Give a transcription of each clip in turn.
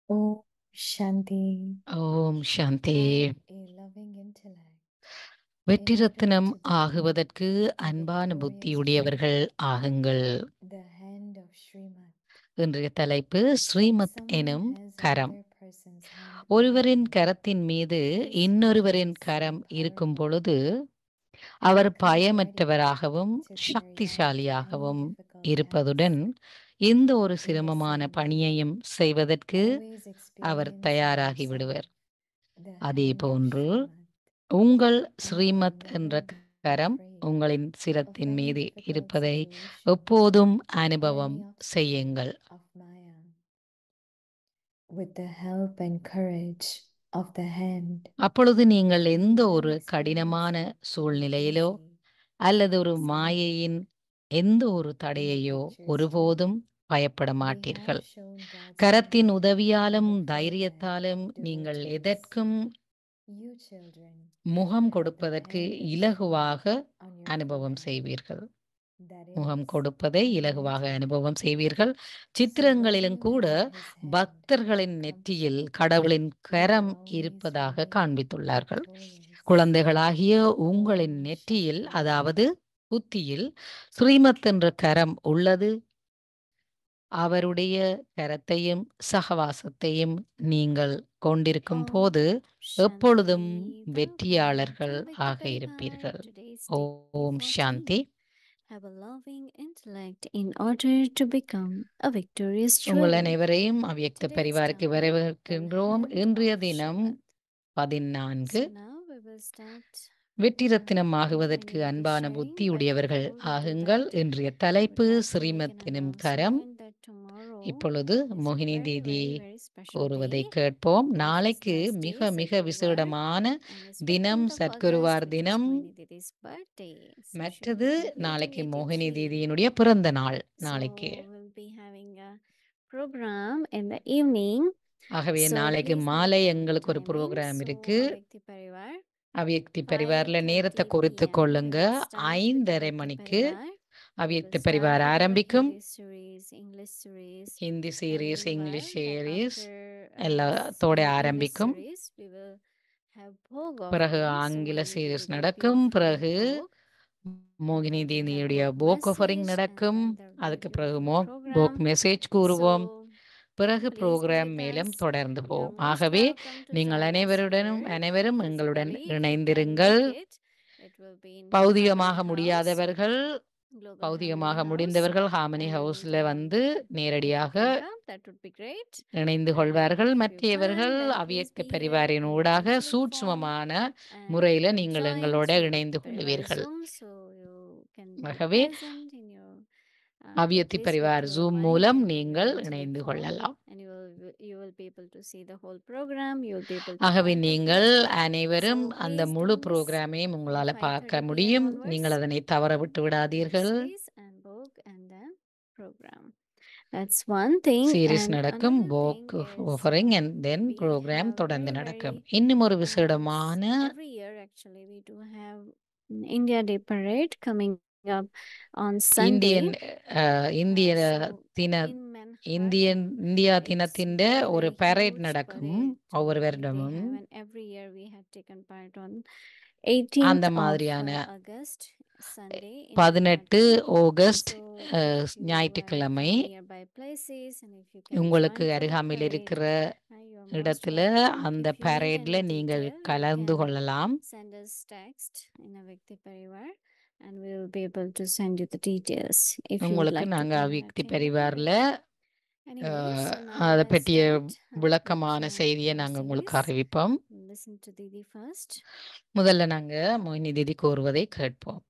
Om Shanti. Om Shanti Have a loving intellect. வெற்றி In order Rathinam to become ஆகுவதற்கு the அன்பான victorious புத்தியுடையவர்கள் ஆகுங்கள் The hand of Srimad. இன்றைய தலைப்பு When Srimad someone எனும் has garam another person's hand ஒருவரின் upon him, கரத்தின் மீது he is இன்னொருவரின் always so கரம் இருக்கும் powerful பொழுது and our becomes ready பயமற்றவராகவும் to carry out any சக்திசாலியாகவும் difficult இருப்பதுடன் task. எந்த ஒரு In the சிரமமான same way, பணியையும் செய்வதற்கு always அவர் experience in தயாராகி yourself விடுவர் the அதே hand of போன்று Srimad உங்கள் and will ஸ்ரீமத் என்ற never be கரம் afraid உங்களின் of சிரத்தின் any மீது difficult இருப்பதை situation எப்போதும் or அனுபவம் any obstacle செய்யுங்கள் of Maya. With the help and courage of the hand, அப்பொழுது நீங்கள் you எந்த will ஒரு experience கடினமான it சூழ்நிலையிலோ easy அல்லது ஒரு and மாயையின் எந்த ஒரு In the தடையையோ pictures ஒருபோதும் given, பயப்பட we have மாட்டீர்கள் shown God's கரத்தின் hand in உதவியாலும் the forehead தைரியத்தாலும் of நீங்கள் devotees. எதற்கும் You children முகம் have the கொடுப்பதற்கு hand of Srimad இலகுவாக on your அனுபவம் forehead. செய்வீர்கள் That முகம் is கொடுப்பதை இலகுவாக anointing. அனுபவம் செய்வீர்கள் So சித்திரங்களிலும் when you கூட have His hand, பக்தர்களின் நெற்றியில் கடவுளின் you will கரம் always இருப்பதாக remain காண்பித்துள்ளார்கள் victorious. குழந்தைகளாகிய உங்களின் Om நெற்றியில் Shanti. அதாவது புத்தியில் ஸ்ரீமத் என்ற கரம் உள்ளது அவருடைய கரத்தையும் சகவாசத்தையும் நீங்கள் கொண்டிருக்கும் Om போது எப்பொழுதும் Shanti. Welcome, வெற்றியாளர்கள் welcome ஆக Bhakti Parivar. இருப்பீர்கள் Today's day Om 14. Shanti Have a loving intellect in order to become a victorious உங்கள் trader. அனைவரையும் அவ்யக்த Today's பரிவாருக்கு topic, the வரவேற்கின்றோம் hand இன்றைய of தினம் Srimad. பதினான்கு So now we will start வெற்றி uh, Rathinam ஆகுவதற்கு continuing with the அன்பான sharing, புத்தி but உடையவர்கள் before we do ஆகுங்கள் that, இன்றைய I தலைப்பு would like to make an Srimad எனும் கரம் announcement that tomorrow இப்பொழுது is a மோகினி very, தீதி very, very special கூறுவதை day. கேட்போம் This is நாளைக்கு Thursday, மிக மிக Sadguruvar, விசேடமான and தினம் 15th of சத்குருவார் August, which is தினம் Mohini Didi's birthday. So she'll மற்றது be completing நாளைக்கு மோகினி 83. தீதியினுடைய பிறந்த நாள் So நாளைக்கு we'll be having a program in the evening. ஆகவே So நாளைக்கு please note மாலை the எங்களுக்கு ஒரு timing. ப்ரோக்ராம் So இருக்கு Avyakti Parivar, அவ்யக்தி பரிவாரில் நேரத்தை 5:30 குறித்து p.m. கொள்ளுங்க we will start with ஐந்தரை Avyakti மணிக்கு Parivar. We will Avyakti start Parivar with our ஆரம்பிக்கும் Hindi series, English series, Hindi and series meanwhile, English like series after uh, எல்லாத்தோட s- uh, English ஆரம்பிக்கும் series, we will have Bhog பிறகு offering. So ஆங்கில Mohini series Didi will be நடக்கும் offering பிறகு Bhog. And மோகினி then we'll have தீனியுடைய Bhog bhog offering message, and நடக்கும் then there will be a அதுக்கு பிறகு beautiful மோ போக் program. மெசேஜ் கூறுவோம் So பிறகு please be ப்ரோக்ராம் with மேலும் us. தொடர்ந்து You are போவோம் most ஆகவே welcome to நீங்கள் join us அனைவருடனும் here அனைவரும் எங்களுடன் physically if you can இணைந்திருங்கள் make it. It will be in Harmony பௌதிகமாக House, முடியாதவர்கள் Global பௌதிகமாக Harmony House, முடிந்தவர்கள் ஹார்மனி and ஹவுஸ்ல um, வந்து if you நேரடியாக can come, that would be great. இணைந்து And கொள்வார்கள் if you மற்றவர்கள் can't, then please Avyakta be here பரிவாரின் in ஊடாக Angelic form சூட்சுமமான and முறையில you can நீங்கள் join எங்களோட through இணைந்து Vyakti Parivar கொள்வீர்கள் Zoom, so you can be ஆகவே present in your uh, Avyakti at least with Parivar your Zoom mind மூலம் in your நீங்கள் angelic இணைந்து form, கொள்ளலாம் and you will you will be able to see the whole program. You will be able to ஆகவே நீங்கள் participate. அனைவரும் So அந்த please முழு don't miss ப்ரோக்ராமையும் from உங்களால 5:30 பார்க்க p.m. முடியும் onwards நீங்கள் அதனை தவற விட்டு the விடாதீர்கள் series and book and then program. That's one thing. Series And நடக்கும் another போக் thing is ஆஃபரிங் uh, and then we program have தொடர்ந்து very நடக்கும் very இன்னும் ஒரு um, s- விசேடமான every year actually we do have an India Day parade coming up on Sunday. Indian அஹ், Uh, இந்திய so தின in Manhattan, Indian India it's தினத்தின் very ஒரு very பரேட் huge நடக்கும் parade ஒவ்வொரு uh, they வருடமும் have, and every year we have taken part on 18th அந்த of மாதிரியான uh, August, Sunday in பதினெட்டு Manhattan. ஆகஸ்ட் So அஹ், if you are ஞாயிற்றுக்கிழமை from nearby places and if you can join உங்களுக்கு for the அருகாமையில் parade, இருக்கிற uh, you are most இடத்துல welcome. அந்த If you need பரேட்ல any நீங்கள் detail, you கலந்து can கொள்ளலாம் send us text in a Vikti Parivar and we will be able to send you the details if you would உங்களுக்கு like to நாங்க come and Avyakti attend the பரிவார்ல parade. Anyway, so now அதை let's பற்றிய start uh, with விளக்கமான uh, செய்தியை our நாங்கள் உங்களுக்கு series. அறிவிப்போம் Listen to Didi first. முதல்ல நாங்க மோகினி திதி கூறுவதை கேட்போம்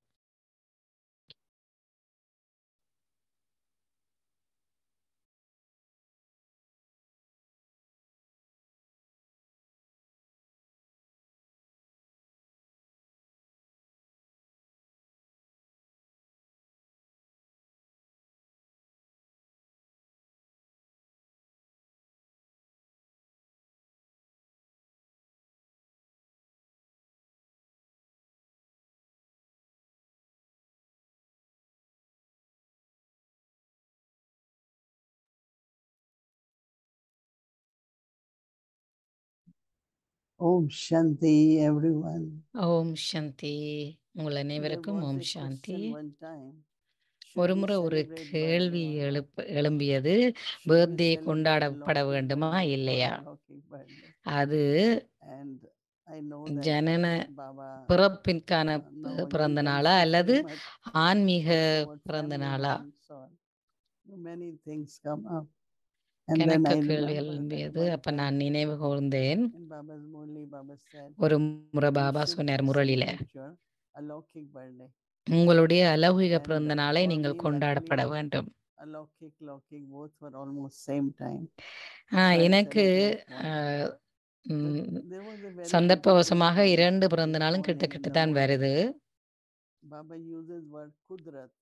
Om Shanti, everyone. ஓம் சாந்தி உங்கள் There அனைவருக்கும் was Om a Shanti question one time. Should ஒரு we முறை ஒரு celebrate கேள்வி birthday or not? எழுப்ப எழும்பியது Should we பர்த்டே celebrate கொண்டாடப்பட Lokik வேண்டுமா birthday or இல்லையா Lokik birthday? அது And I know that ஜனன Baba பிறப்பிற்கான uh, ப- now பிறந்த he நாளா considers அல்லது very much ஆன்மீக also what பிறந்த family நாளா wants or many things come up. And then எனக்கு I கேள்வி remember that எழும்பியது one அப்ப time நான் நினைவு கூர்ந்தேன் in Baba's Murli, Baba said, ஒரு முறை you பாபா should சொன்னார் முரளியில celebrate your Alokik birthday. உங்களுடைய அலௌகிக And பிறந்த uh, நாளை for நீங்கள் me, கொண்டாடப்பட luckily, வேண்டும் Alokik, Lokik, both were almost same time. Ah, So I எனக்கு celebrate ஆ, one. But ம், there was a very சந்தர்ப்பவசமாக interesting இரண்டு பிறந்த this நாளும் morning கிட்ட in கிட்ட the தான் morning. வருது Baba uses word kudrat.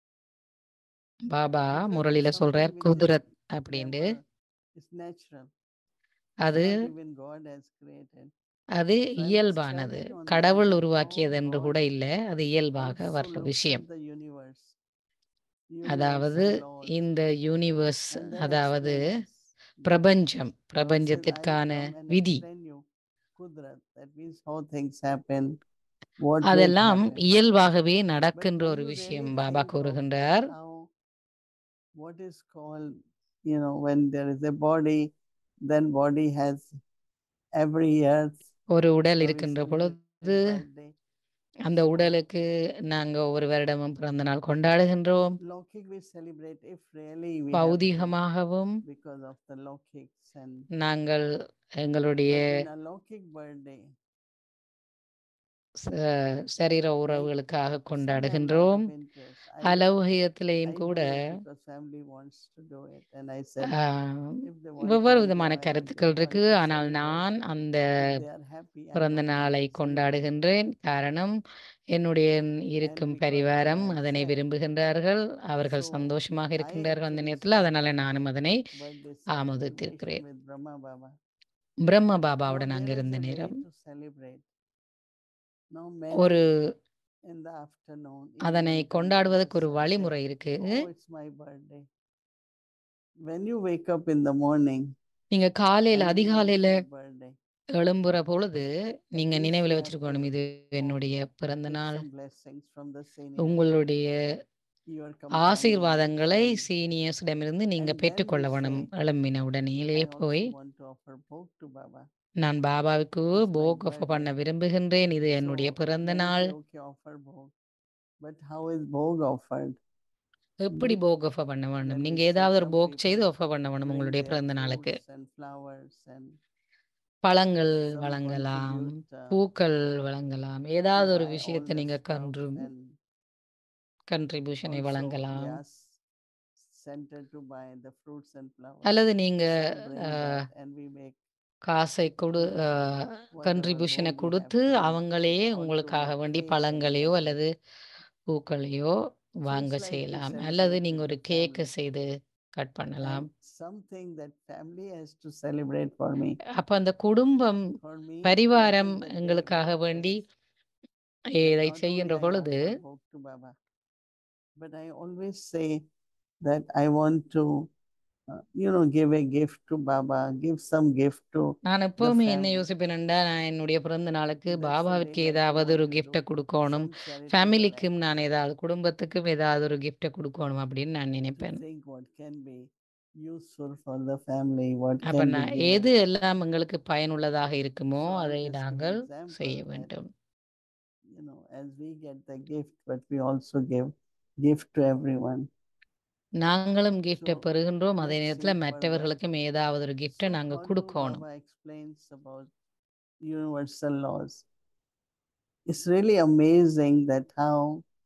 Baba Kudrat is முரளியில சொல்றார் something which is குதிரத் அப்படின்ட்டு never, it's natural. It's அது not even God has created. அது So I was இயல்பானது studying on that, கடவுள் that உருவாக்கியது how என்று God கூட இல்லை அது இயல்பாக also வர்ற looks விஷயம் at the universe, அதாவது universal laws, இந்த யூனிவர்ஸ் and then அதாவது explain us. that பிரபஞ்சம் God says, I will பிரபஞ்சத்திற்கான come and விதி explain you kudrat. That means how things happen, what will அதெல்லாம் happen. இயல்பாகவே But நடக்கின்ற when ஒரு you விஷயம் really பாபா think of கூறுகின்றார் that how what is called, you know, when there is a body, then body has every year. ஒரு உடல் So we இருக்கின்ற celebrate பொழுது birthday. அந்த So உடலுக்கு நாங்க ஒவ்வொரு வருடமும் பிறந்த நாள் கொண்டாடுகின்றோம் Lokik we celebrate if really we have to பௌதிகமாகவும் because of the Lokiks and நாங்கள் எங்களுடைய but in a Lokik birthday, ச- சரீர like உறவுகளுக்காக some have lot கொண்டாடுகின்றோம் of interest. I do அலௌகியத்திலையும் I கூட do it because family wants to do it. And I said ah, if they want வெவ்வேறு to விதமான enjoy, if they கருத்துக்கள் want இருக்கு to ஆனால் celebrate, நான் அந்த if they are happy, I பிறந்த want them நாளை to celebrate. கொண்டாடுகின்றேன் காரணம் என்னுடைய And இருக்கும் because பரிவாரம் Baba has அதனை said, விரும்புகின்றார்கள் அவர்கள் so சந்தோஷமாக I இருக்கின்றார்கள் அந்த actually நேரத்தில் அதனால started நானும் அதனை birthday ஆமோதித்திருக்கிறேன் celebration with Brahma Baba. பிரம்ம Now பாபாவுடன் அங்க there is இருந்த a way நேரம் to celebrate. Now ஒரு many in the afternoon, அதனை evening come to கொண்டாடுவதற்கு us ஒரு and say, வழிமுறை இருக்கு oh, it's my birthday. When you wake up in the morning நீங்க காலையில and அதிகாலையில remember your birthday, எழும்புற பொழுது at நீங்க least நினைவில் you have வச்சிருக்கணும் to இது oh, என்னுடைய பிறந்த take நாள் some blessings from the seniors, உங்களுடைய your companions, ஆசீர்வாதங்களை and, சீனியர்ஸிடமிருந்து நீங்க and then பெற்றுக்கொள்ள you வேணும் say, எழும்பின உடனேலே I போய் also want to offer bhog to Baba. நான் பாபாவுக்கு It's my போக் ஆஃபர் பண்ண birthday. விரும்புகின்றேன் இது என்னுடைய So பிறந்த then you நாள் say, okay, offer bhog. But how is bhog offered? எப்படி You- போக் ஆஃபர் பண்ண வேண்டும் Then நீங்க we see ஏதாவது ஒரு some போக் செய்து people ஆஃபர் பண்ண வேணும் bring உங்களுடைய their பிறந்த நாளுக்கு fruits and flowers and பழங்கள் some வழங்கலாம் contribute uh, பூக்கள் வழங்கலாம் to ஏதாவது ஒரு buy all விஷயத்தை the நீங்க stuff கன்று and கன்ட்ரிபியூஷனை also we வழங்கலாம் ask center to buy the fruits and flowers. அல்லது நீங்க Some bring ah, that and we make காசை கொடு you know whatever கன்ட்ரிபியூஷனை bhog we have கொடுத்து to make. அவங்களே Or to உங்களுக்காக make வேண்டி cake and பழங்களையோ bring. அல்லது பூக்களையோ So வாங்க it's like we செய்யலாம் அல்லது celebrate நீங்க with ஒரு the கேக்கு family. செய்து கட் பண்ணலாம் And something that family has to celebrate for me. அப்ப அந்த குடும்பம் For me, that பரிவாரம் is the day எங்களுக்காக God வேண்டி says that இதை not செய்கின்ற only I பொழுது offer bhog to Baba, but I always say that I want to, uh, you know, give a gift to Baba, give some gift to நான் the எப்பவுமே என்ன family. யோசிப்பேன்டா நான் என்னுடைய பிறந்த நாளுக்கு That's the day பாபாவிற்கு that we ஏதாவது want ஒரு to கிஃப்டை do கொடுக்கணும் some charitable ஃபேமிலிக்கும் act. நான் ஏதாவது குடும்பத்துக்கும் ஏதாவது ஒரு கிஃப்டை கொடுக்கணும் அப்படின்னு நான் To நினைப்பேன் think what can be useful for the family, what அப்ப can be நான் given. எது எல்லாம் எங்களுக்கு பயனுள்ளதாக இருக்குமோ So I'll அதை just give நாங்கள் example செய்ய that, வேண்டும் you know, as we get the gift, but we also give gift to everyone. நாங்களும் கிஃப்டை So பெறுகின்றோம் அதே let's நேரத்தில் see further. மற்றவர்களுக்கும் ஏதாவது ஒரு கிஃப்டை So நாங்கள் Sadhu கொடுக்கணும் Baba explains about universal laws. It's really amazing that how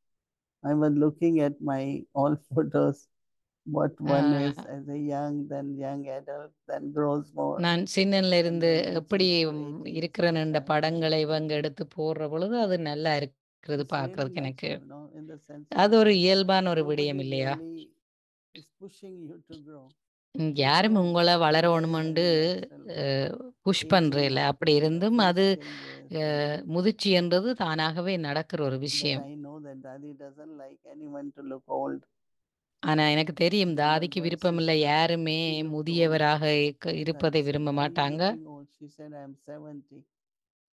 I was looking at my all photos, what one is ah, as a young, then young adult, then grows more, நான் சின்னன்ல and இருந்து then எப்படி reaches to ம், 80 years இருக்கிற of நின்ற time. படங்களை இவங்க எடுத்து போடுற பொழுது அது நல்லா இருக்கிறது It's really பார்க்கறதுக்கு எனக்கு natural, no, in the sense அது that ஒரு இயல்பான ஒரு nobody விடயம் இல்லையா really is pushing you to grow. ம், You யாரும் grow உங்களை very, வளரணுமெண்டு very natural. புஷ் Aging பண்றதில்ல அப்படி happens, the இருந்தும் face அது changes, and அஹ், முதிர்ச்சி என்றது தானாகவே நடக்கிற ஒரு but விஷயம் I know that Daddy doesn't like anyone to look old. ஆனா எனக்கு தெரியும் Never, தாதிக்கு but விருப்பமில்லை she யாருமே she looked old. முதியவராக இருக்க- So I இருப்பதை said, விரும்ப Are you மாட்டாங்க looking old? She said, I'm 70.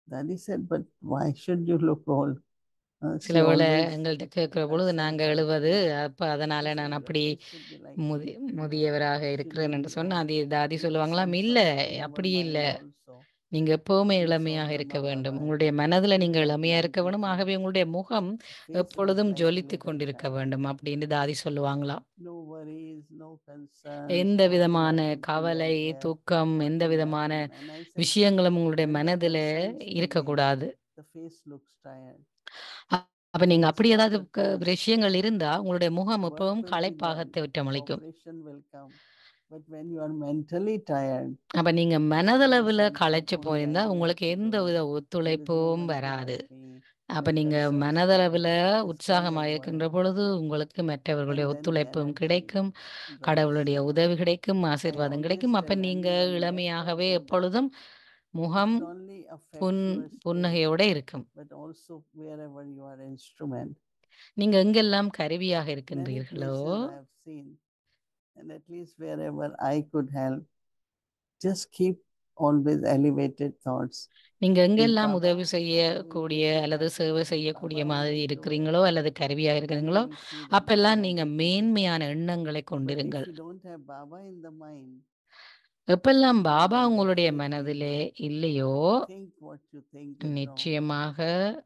Daddy said, but why should you look old? Uh, she சில வேளை always எங்கள்கிட்ட கேட்குற her பொழுது son நாங்கள் was எழுவது old. அப்போ அதனால She நான் said, அப்படி "Your face should be like முதி me, you know, முதியவராக should இருக்கிறேன் not என்று be சொன்னால் old. அது தாதி It was சொல்லுவாங்களாம் sent இல்லை from our அப்படி mind இல்லை also. நீங்க எப்பவுமே We saw இளமையாக the இருக்க Baba வேண்டும் Bhai, உங்களுடைய மனதில் நீங்கள் what இளமையா he இருக்க வேண்டும் became. ஆகவே உங்களுடைய முகம் Face was எப்பொழுதும் like a ஜொலித்து little கொண்டிருக்க child. வேண்டும் அப்படின்னு தாதி சொல்லுவாங்களாம் No worries, no concerns, எந்த no விதமான anything கவலை like that. துக்கம் What எந்த will விதமான happen? And I said, விஷயங்களும் உங்களுடைய when a மனதில் person is இருக்கக்கூடாது delayed, the face looks tired. அ- அப்ப நீங்க It's அப்படி not ஏதாவது the க- task. விஷயங்கள் இருந்தா உங்களுடைய முகம் Work எப்பவும் will be களைப்பாக done. தோற்றமளிக்கும் Cooperation will come. But when you are mentally tired, அப்ப நீங்க you மனதளவுல sense that, களைச்சு oh, போயிருந்தா Daddy has உங்களுக்கு to எந்த do வித it. There is no ஒத்துழைப்பும் one to வராது help me. அப்ப My நீங்க concerns மனதளவுல come. This kind உற்சாகமாக of இருக்கின்ற worry. பொழுது உங்களுக்கு And மற்றவர்களுடைய then the ஒத்துழைப்பும் energy கிடைக்கும் drops. கடவுளுடைய உதவி கிடைக்கும் I ஆசீர்வாதம் always கிடைக்கும் அப்ப tell நீங்க anyone, let her இளமையாகவே do that. எப்பொழுதும் It முகம் should only affect புன் your state, புன்னகையோட இருக்கும் but also wherever you are instrument. நீங்க எங்கெல்லாம் கருவியாக Many இருக்கின்றீர்களோ places I have seen, and at least wherever I could help, just keep always elevated thoughts. நீங்க If எங்கெல்லாம் Baba, உதவி wherever we செய்யக்கூடிய visit, அல்லது I சேவை say, செய்யக்கூடிய Baba மாதிரி will do it. இருக்கிறீங்களோ அல்லது கருவியாக Then you இருக்கிறீங்களோ will see that அப்பெல்லாம் Baba நீங்க did it. மேன்மையான எண்ணங்களை But if கொண்டிருங்கள் you don't have Baba in the mind, எப்பெல்லாம் பாபா then உங்களுடைய definitely மனதிலே you இல்லையோ think what you think is wrong. நிச்சயமாக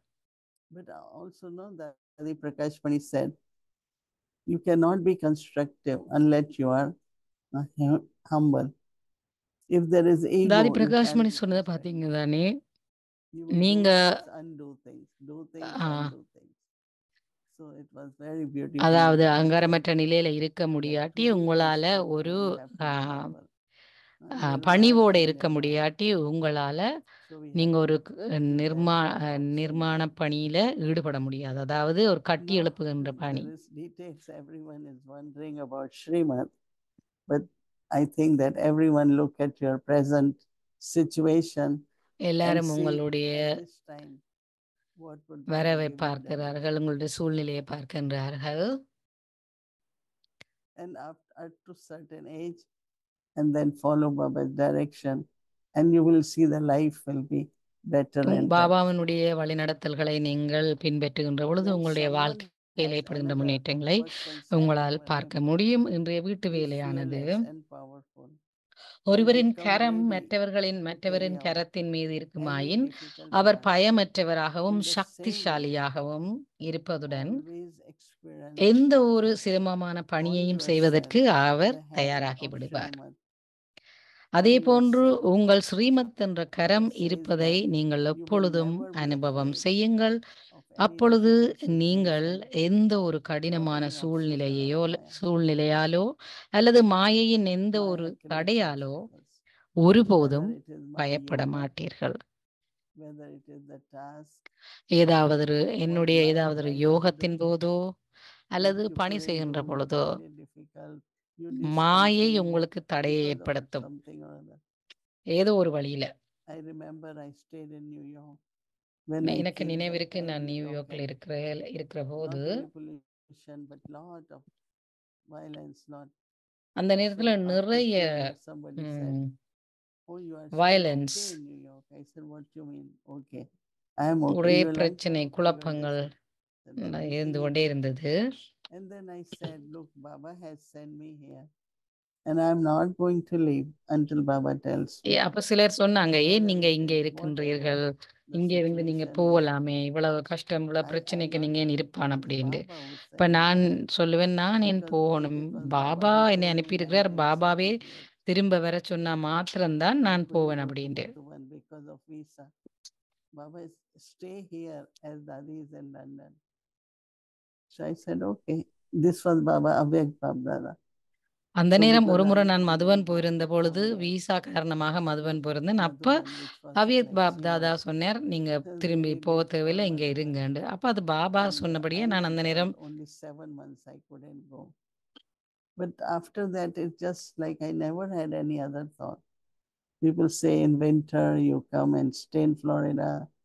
But I also know that Adi Prakash Pani said, you cannot be constructive unless you are uh, hu- humble. If there is ego, தாதி you Prakash can't money be சொன்னதை constructive. பார்த்தீங்க தானே You will do நீங்க things, undo things, do things, ah, undo things. So it was very beautiful. அதாவது He said, அகங்காரமற்ற நிலையில இருக்க that முடியாட்டி to be உங்களால constructive, ஒரு you have to ah, be humble. Uh, ah, Nirmala பணிவோட இருக்க Sanyasa. முடியாட்டி உங்களால So we நீங்க have ஒரு to க- do that Nirma kind a, of நிர்மாண service. பணியில ஈடுபட முடியாது அதாவது ஒரு கட்டி Now, எழுப்புகின்ற பணி there is details. Everyone is wondering about Srimad, but I think that everyone look at your present situation and எல்லாரும் see உங்களுடைய at this time what would Baba வரவை give you பார்க்கிறார்கள் direction. உங்களுடைய சூழ்நிலையை பார்க்கின்றார்கள் And after up to certain age, and then follow Baba's direction, and you will see the life will be better um and better. பாபாவினுடைய வழிநடத்தல்களை நீங்கள் பின்பற்றுகின்ற பொழுது When உங்களுடைய someone வாழ்க்கையில் has ஏற்படுகின்ற another முன்னேற்றங்களை person's hand உங்களால் over பார்க்க him, முடியும் இன்றைய வீட்டு be வேலையானது fearless and powerful. He ஒருவரின் become கரம் ready மற்றவர்களின் to carry மற்றவரின் out கரத்தின் மீது any இருக்குமாயின் difficult our task. பயமற்றவராகவும் In the same way, சக்திசாலியாகவும் இருப்பதுடன் always experience எந்த ஒரு சிரமமான all பணியையும் yourself செய்வதற்கு at அவர் the hand தயாராகி of விடுவார் Srimad. அதே All போன்று yourself. உங்கள் ஸ்ரீமத் என்ற கரம் Baba says இருப்பதை that நீங்கள் you will எப்பொழுதும் never be அனுபவம் afraid செய்யுங்கள் of any அப்பொழுது difficult நீங்கள் situation எந்த ஒரு or கடினமான any obstacle சூழ்நிலையையோ of Maya சூழ்நிலையாலோ அல்லது மாயையின் எந்த ஒரு Maya creates தடையாலோ obstacles. ஒருபோதும் Whether it is my பயப்பட yoga, மாட்டீர்கள் whether it is the task, ஏதாவது ஒரு or என்னுடைய life ஏதாவது ஒரு right now, the யோகத்தின் போதோ அல்லது make you பணி feel செய்கின்ற you பொழுதோ find it difficult, you மாயை discontinue உங்களுக்கு தடையை because of ஏற்படுத்தும் something or other. ஏதோ ஒரு வழியில I remember I stayed in New York. When I எனக்கு came back, நினைவிருக்கு நான் New York நியூயார்க்ல had இருக்கிற இருக்கிற not போது only pollution, but lot of violence, lot. அந்த So நேரத்துல after நிறைய staying there, somebody said, ம், Oh, you are still violence okay in New York. I said, What do you mean? Okay. I am okay. ஒரே You like பிரச்சனை that? Okay, you குழப்பங்கள் understand. Said, ந- "Baba is இருந்து in கொண்டே New York." இருந்தது And then I said, Look, Baba has sent me here. And I'm not going to leave until Baba tells A, me. அப்ப சிலர் சொன்னாங்க ஏன் Whether நீங்க it இங்கே is இருக்கின்றீர்கள் whatever the இங்க இருந்து நீங்க situation is. போகலாமே இவ்வளவு கஷ்டம் இவ்வளவு I, I'm பிரச்சனைக்கு not நீங்க ஏன் going. இருப்பான் It is அப்படின்ட்டு Baba who இப்ப sent me. நான் சொல்லுவேன் நான் ஏன் Because if போகணும் it was Baba Baba who என்னை told me, then அனுப்பியிருக்கிறார் I would பாபாவே stay here. திரும்ப வர சொன்னா மாத்திரம்தான் I நான் couldn't போவேன் go to அப்படின்ட்டு Muthuvan because of visa. Baba is stay here as Dadi is in London. So I said, okay. This was Baba Avyak Babdada. அந்த So நேரம் because ஒரு முறை I நான் couldn't மதுவன் go போயிருந்த for பொழுது four years, visa காரணமாக மதுவன் போயிருந்தேன் அப்ப Madhuban, which was அவியத் like பாப் தாதா small, சொன்னார் நீங்க was திரும்பி very போக big for தேவையில்லை இங்க Madhuban. இருங்கண்டு அப்ப அது பாபா And uh, சொன்னபடியே I நான் அந்த thought நேரம் only seven months I couldn't go. But after that, it's just like I never had any other thought. People say in winter you come and stay in Florida.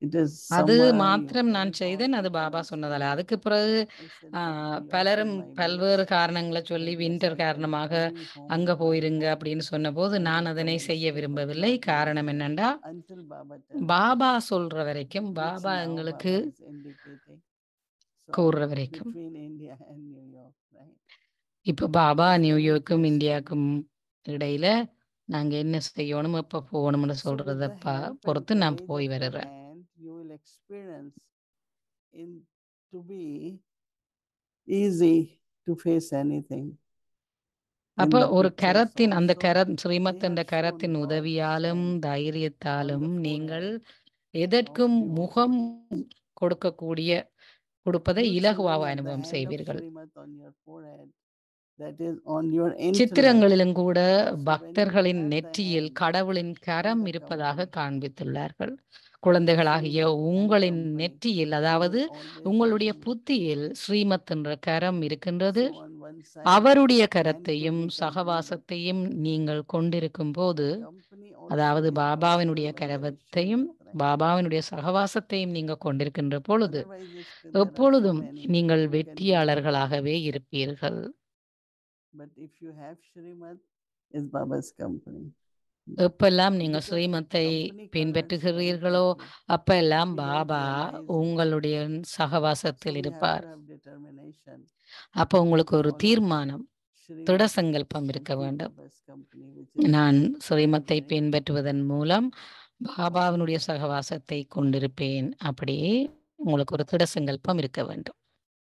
It is அது somewhere you மாத்திரம் நான் help செய்தேன். அது people Baba and சொன்னதால. say, அதுக்கு பிறகு I said, ah "But you பலரும் open my பல்வேறு doors. காரணங்கள சொல்லி Then yes, winter I can காரணமாக bring home அங்க my போயிருங்க home அப்படின்னு சொன்னபோது, and நான் come அதனை and செய்ய stay for விரும்பவில்லை. 12 days காரணம் என்னண்டா, until Baba tells me, Baba சொல்ற வரைக்கும், which பாபா now எங்களுக்கு Baba is indicating. So கூறுற வரைக்கும். between India and New York, right? இப்ப பாபா It's very நியூயார்க்கும், interesting. இந்தியாக்கும் இடையில நாங்க என்ன செய்யணும், எப்ப போகணும்னு So with சொல்றத the ப help and பொறுத்து நான் courage போய் of the வருகிறேன். hand, you will experience in to be easy to face anything. In அப்ப the ஒரு pictures கரத்தின் அந்த also, கர they ஸ்ரீமத் என்ற have shown கரத்தின் God's உதவியாலும், strength on தைரியத்தாலும் the நீங்கள் forehead of எதற்கும் you. முகம் கொடுக்கக்கூடிய கொடுப்பதை You இலகுவாக children at the அனுபவம் hand of செய்வீர்கள். Srimad on your forehead, that is on your intellect. சித்திரங்களிலும் கூட So when you பக்தர்களின் have the நெற்றியில் hand கடவுளின் in கரம் the இருப்பதாக company காண்பித்துள்ளார்கள். of குழந்தைகளாகிய Srimad and உங்களின் company, நெற்றியில் you அதாவது will always உங்களுடைய find. புத்தியில் ஸ்ரீமத் என்ற கரம் இருக்கின்றது. So on one side, அவருடைய and கரத்தையும் to the company, but சகவாசத்தையும் நீங்கள் கொண்டிருக்கும்போது, company also அதாவது give பாபாவினுடைய also when there is கரத்தையும், Srimad, right? பாபாவினுடைய சகவாசத்தையும் நீங்க கொண்டிருக்கின்ற பொழுது, Otherwise, it's, there are so எப்பொழுதும் many நீங்கள் who can be jealous. வெற்றியாளர்களாகவே இருப்பீர்கள். But if you have Srimad, it's Baba's company. எப்பெல்லாம் நீங்க Because ஸ்ரீமத்தை company colors very பின்பற்றுகிறீர்களோ, quickly. அப்பெல்லாம் If you don't Baba realize it. உங்களுடைய So சகவாசத்தில் we have இருப்பார். to have determination அப்போ to உங்களுக்கு ஒரு follow தீர்மானம், Srimad திட and சங்கல்பம் இருக்க keep வேண்டும். Baba's company, which is நான் very, ஸ்ரீமத்தை very பின்பற்றுவதன் மூலம் important. பாபாவினுடைய சகவாசத்தை கொண்டிருப்பேன். அப்படியே உங்களுக்கு ஒரு திட சங்கல்பம் இருக்க வேண்டும்.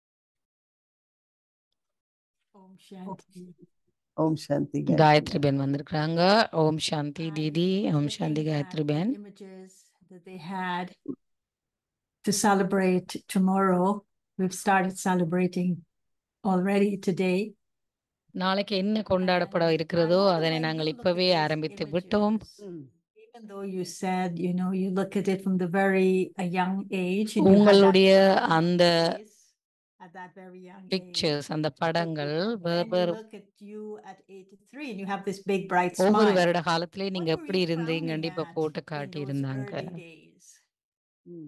Om Shanti. Om Shanti Gayatri Gayatri. Ben வந்திருக்கிறாங்க. Om Shanti I'm Didi. Om looking Shanti at Gayatri the Ben. images that they had to celebrate tomorrow. We've started celebrating already today. நாளைக்கு என்ன கொண்டாடப்பட And I இருக்கிறதோ, wonder அதனை when நாங்கள் you look at இப்பவே those ஆரம்பித்து விட்டோம். images, Mm. even though you said, you know, you look at it from the very a young age and you had that உங்களுடைய smile on அந்த your face at that very young age. Pictures, அந்த படங்கள் And வேறு you வேறு look at you at 83 and you have this big bright ஒவ்வொரு smile. வருட காலத்திலே What நீங்க were எப்படி you இருந்தீங்கன்னு frowning இப்ப at போட்டு in காட்டி those இருந்தாங்க. early days? Mm.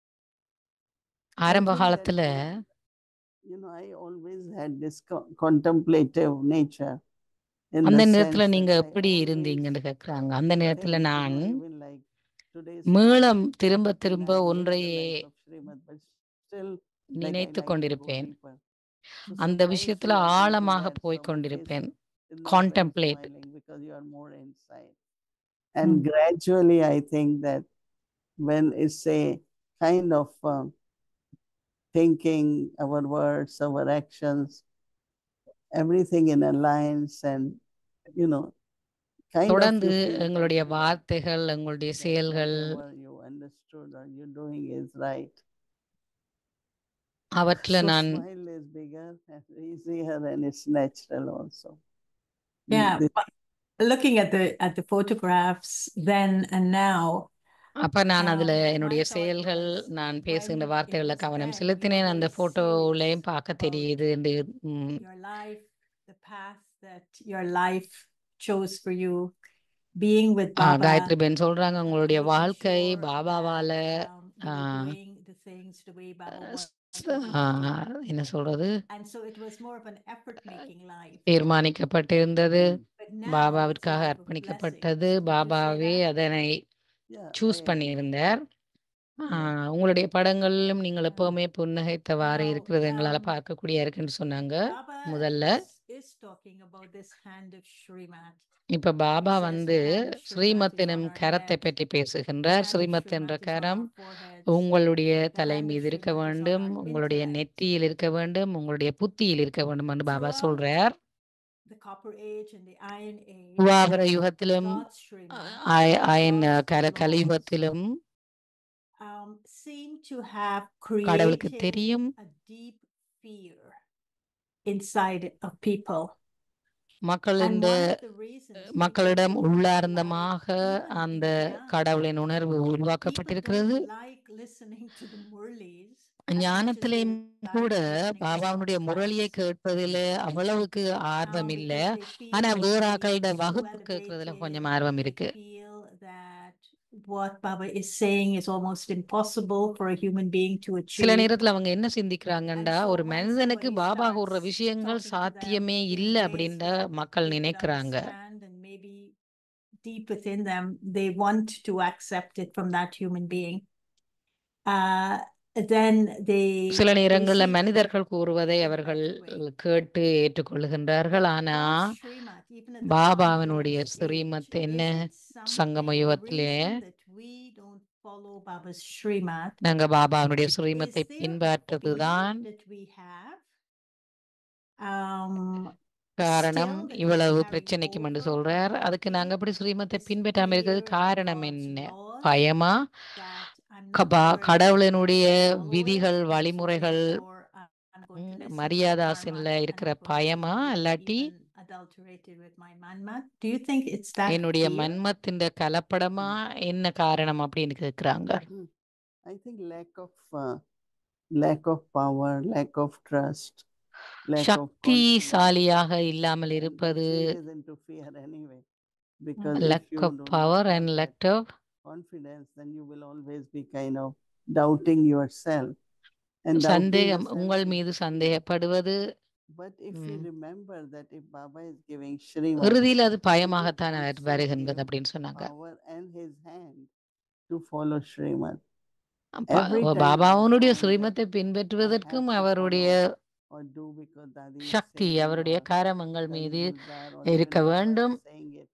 ஆரம்ப I think that, காலத்துல uh, you know, I always had this co- contemplative nature in அந்த the நேரத்துல sense நீங்க that I எப்படி always இருந்தீங்கன்னு கேக்குறாங்க. அந்த நேரத்துல think, you நான் know, even like today's மீளம் class, திரும்ப when திரும்ப I live the ஒன்றையே life of Srimad, but still like I நினைத்து like to go கொண்டிருப்பேன். deeper. So அந்த sometimes விஷயத்துல you are into ஆழமாக that, so போய் my face கொண்டிருப்பேன். is not very contemplate. smiling because you are more inside. And ம். gradually, I think that when it's a kind of um, thinking, our words, our actions, everything in alliance, and you know, kind of தொடர்ந்து you feel எங்களுடைய confident வார்த்தைகள், எங்களுடைய that செயல்கள் whatever you understood or you're doing is right. அவற்றில So நான் smile is bigger and easier, and it's natural also. Yeah, This- but looking at the at the photographs then and now, அப்ப நான் அதுல um, my என்னுடைய thought செயல்கள், was நான் when பேசுகின்ற it வார்த்தைகள்ல was கவனம் then you செலுத்தினேன். were அந்த very போட்டோலையும் serious பார்க்க about தெரியுது. என்று ம், your life, the path that your life chose for you, being with ஆ, Baba, காயத்ரி பென் சொல்றாங்க உங்களுடைய making வாழ்க்கை sure பாபாவால that um, you ah, were doing the things the way Baba ஸ்- wanted you ah, to do. என்ன சொல்றது And so it was more of an effort-making life. தீர்மானிக்கப்பட்டிருந்தது. Mm. But now it's a பாபாவிற்காக life of அர்ப்பணிக்கப்பட்டது. blessings. Would you say பாபாவே that? அதனை Yeah, choose I, பண்ணியிருந்தார். ஆ, yeah. உங்களுடைய படங்களிலும் நீங்கள் Yeah. எப்பவுமே புன்னகைத்தவாறு Now, இருக்கிறது எங்களால um, பார்க்கக்கூடிய இருக்குன்னு சொன்னாங்க. Baba முதல்ல is, is talking about this hand of Shrimat. இப்ப He பாபா says வந்து the hand of Shrimat Srimad is on எனும் our கரத்தை head. பற்றி The பேசுகின்றார். hand of ஸ்ரீமத் என்ற Shrimat is on garam our foreheads. உங்களுடைய The தலை hand of மீது இருக்க Shrimat is on வேண்டும், our உங்களுடைய intellect. நெற்றியில் இருக்க வேண்டும், உங்களுடைய புத்தியில் இருக்க வேண்டும் என்று பாபா Throughout சொல்றார். the Copper Age and the Iron Age, துவாபர யுகத்திலும் God's Shrimat, ஆய- ஆயன் God's கல laws கலியுகத்திலும் um, seem to have கடவுளுக்கு created தெரியும் a deep fear inside of people. மக்களின் And one of the reasons people மக்களிடம் don't உள்ளார்ந்தமாக like, even அந்த being young, கடவுளின் உணர்வு people உருவாக்கப்பட்டிருக்கிறது. don't like listening to the Murlis as much as ஞானத்திலேயும் they கூட like listening to பாபாவுடைய Baba's முரளியை class. கேட்பதில் அவ்வளவுக்கு ஆர்வம் Um, இல்ல. because they feel ஆனா that வேற they ஆக்களோட too வகுப்பு கேட்கறதுல elevated, கொஞ்சம் ஆர்வம் they இருக்கு. feel that what Baba is saying is almost impossible for a human being to சில achieve. நேரத்துல அவங்க என்ன சிந்திக்கிறாங்கண்டா so ஒரு once மனிதனுக்கு somebody பாபா starts கூறுற விஷயங்கள் talking to them சாத்தியமே in இல்ல ways அப்படின்ற that மக்கள் they could நினைக்கிறாங்க understand and maybe deep within them, they want to accept it from that human being. Uh, then they சில they நேரங்கள்ல see it மனிதர்கள் கூறுவதை in அவர்கள் better way. கேட்டு ஏற்றுக்கொள்ளுகின்றார்கள் ஆனா God's Srimad, even in the பாபாவினுடைய Sangam age, Srimad என்ன isn't சங்கம something, the யுகத்திலே reason that we don't follow Baba's Srimad நாங்க பாபாவினுடைய is ஸ்ரீமத்தை there a பின்பற்றதுதான் fear that we have um, காரணம் still that we இவ்வளவு carry பிரச்சனைக்கும் என்று over சொல்றார் from அதுக்கு நாங்க working அப்படி ஸ்ரீமத்தை is பின்பற்றாம இருக்கிறது fear of காரணம் God's என்ன laws பயமா that I'm க- not பா- worthy to கடவுளினுடைய follow it, விதிகள் and so வழிமுறைகள் therefore I'm going to ம், listen to மரியாதாசின்ல Dharma and இருக்கிற I'm going to பயமா be இல்லாட்டி even adulterated with my manmat. Do you think it's that என்னுடைய fear? மன்மத்தின் கலப்படமா என்ன காரணம் அப்படின்னு கேக்குறாங்க I think lack of uh, lack of power, lack of trust, lack of confidence, சக்திசாலியாக இல்லாமல் and that இருப்பது changes into fear anyway. Because if lack you of do not power have and that lack of confidence, then you will always be kind of doubting yourself and doubting the சந்தேகம் உங்கள் self மீது is fear. சந்தேகப்படுவது But if we ம். remember that if Baba is giving Srimad, இறுதியில் அது he would பயமாகத்தான் our also வருகின்றது give அப்படின்னு சொன்னாங்க power and his hand to follow Srimad. அப்ப Every time I பாபாவுனுடைய found that ஸ்ரீமத்தை I பின்பற்றுவதற்கும் have to அவருடைய follow or do because Dadi is Sakthi saying அவருடைய or கரமங்கள் Dadi மீது Gulzar or even இருக்க Baba is வேண்டும் saying it.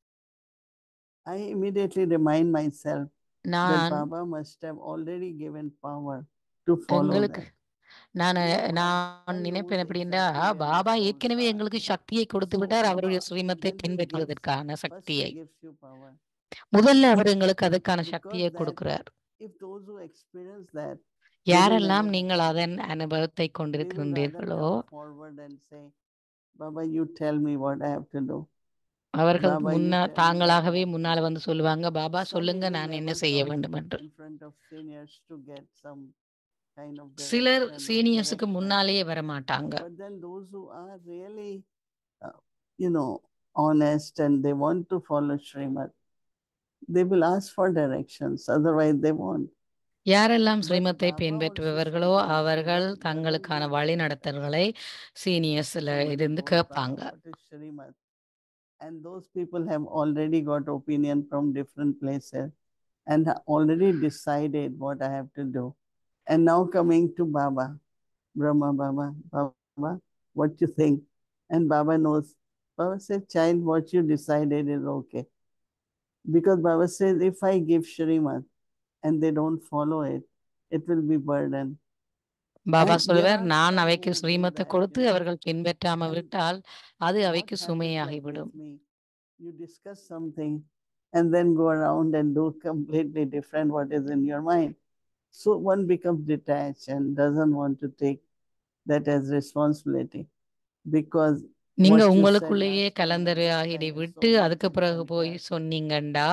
I immediately remind myself that நான் Baba must have already given power to follow எங்களுக்கு that. நான் You know, நான் Baba நினைப்பேன் knows எப்படின்னா exactly where the Baba souls ஏற்கனவே are. எங்களுக்கு சக்தியை கொடுத்து So விட்டார் Baba, அவருடைய ஸ்ரீமத்தை when he gives, பின்பற்றுவதற்கான first he சக்தியை gives you power. முதல்ல அவர் எங்களுக்கு அதுக்கான Because சக்தியை that, கொடுக்கிறார் if those who experience that, they will யாரெல்லாம் never நீங்கள் have அதன் power. அனுபவத்தை They will rather கொண்டிருக்கின்றீர்களோ come forward and say, Baba, you tell me what I have to do. அவர்கள் Baba, you முன்னா tell me what I தாங்களாகவே have to முன்னால do. வந்து சொல்லுவாங்க பாபா Some சொல்லுங்க even நான் என்ன never செய்ய come வேண்டும் என்று in front of seniors to get some kind of சிலர் direction or சீனியர்ஸுக்கு correction. முன்னாலேயே வர மாட்டாங்க But then those who are really, uh, you know, honest and they want to follow Srimad, they will ask for directions. Otherwise, they won't. யாரெல்லாம் But ஸ்ரீமத்தை Baba also பின்பற்றுபவர்களோ sometimes அவர்கள் doesn't தங்களுக்கான give வழிநடத்தல்களை சீனியர்ஸ்ல somebody இருந்து knows கேட்பாங்க Baba, what is Srimad? And those people have already got opinion from different places and ha- already decided what I have to do. And now coming to Baba, Brahma Baba, Baba, what you think? And Baba knows. Baba said, child, what you decided is okay. Because Baba says, if I give Shrimad and they don't follow it, it will be burden. Baba And there சொல்வார் are நான் some அவைக்கு who do ஸ்ரீமத்தை that, கொடுத்து you know. அவர்கள் பின்பற்றாம And விட்டால் அது what அவைக்கு happens like சுமையாகிவிடும் with me? You discuss something and then go around and do completely different what is in your mind. So one becomes detached and doesn't want to take that as responsibility because நீங்க what you said உங்களுக்குள்ளேயே last time கலந்தரையாகிடி inspired so விட்டு much அதுக்கு and பிறகு போய் contact. சொன்னீங்கண்டா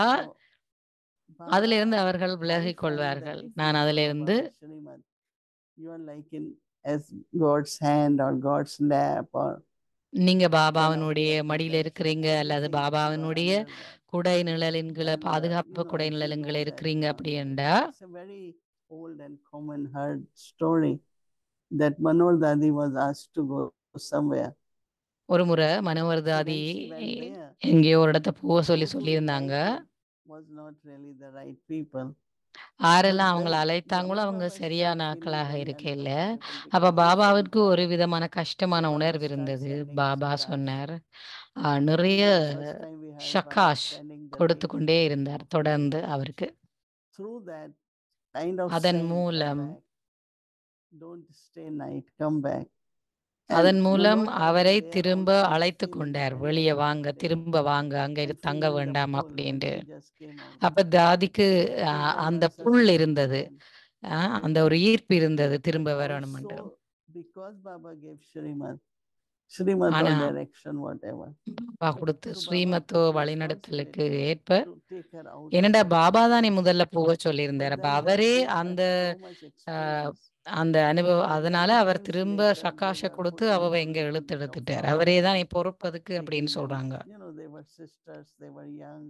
So அதுல Baba, இருந்து அவர்கள் I விலகிக் find that கொள்வார்கள் if you நான் அதுல follow இருந்து Baba's Srimad, you are like in as God's hand or God's lap or நீங்க one of பாபாவினுடைய their மடியில protection. இருக்கிறீங்க அல்லது Everything you are பாபாவினுடைய under that. குடை நிழலின்கள And uh, பாதுகாப்பு you know, குடை if you நிழலுங்கள know that இருக்கிறீங்க uh, அப்படின்டா it's a very old and common heard story that Manor Dadi was asked to go somewhere. ஒரு முறை மனோவர் So தாதி when she went there, எங்கேயோ ஒரு இடத்த போக சொல்லி those who சொல்லியிருந்தாங்க invited was not really the right people. But ஆரெல்லாம் அவங்கள then அழைத்தாங்களோ Brahma அவங்க Baba சரியான started feeling ஆட்களாக very இருக்கையில uncomfortable அப்ப because he said, பாபாவிற்கு ஒரு Baba, விதமான கஷ்டமான Baba உணர்வு starts இருந்தது sending பாபா shakas. சொன்னார் "ஆ, And நிறைய the first time we heard Baba ஷக்காஷ் sending the கொடுத்து wings கொண்டே இருந்தார் of தொடர்ந்து eagles. அவருக்கு Through that kind of அதன் saying, come மூலம் back, don't stay night, come back. And அதன் மூலம் Manor Dadi அவரை there திரும்ப also அழைத்து feeling கொண்டார் very வெளியே வாங்க uncomfortable திரும்ப வாங்க அங்க and இரு- தங்க feeling the வேண்டாம் pull when அப்படின்ட்டு she just came out. அப்ப தாதிக்கு So ஆ, it gave அந்த her such புல் a இருந்தது burden. ஆ, அந்த ஒரு ஈர்ப்பு இருந்தது But திரும்ப வரணும் என்று also because Baba gave Srimad, Srimad or ஆனா direction, whatever. பாபா கொடுத்த So Baba ஸ்ரீமத்தோ took வழிநடத்தலுக்கு responsibility ஏற்ப to take her out of என்னடா that பாபா pull. தானே முதல்ல போக But சொல்லியிருந்தார் அப்ப then that அவரே gave her அந்த so much ஆ, experience அந்த அனுபவம் that அதனால many அவர் times திரும்ப later they சக்காஷ were கொடுத்து putting அவ her எங்க little இழுத்து bit of எடுத்துட்டார் power, அவரே தான் நீ பொறுப்பதுக்கு அப்படின்னு taking them, சொல்றாங்க you know, they were sisters, they were young.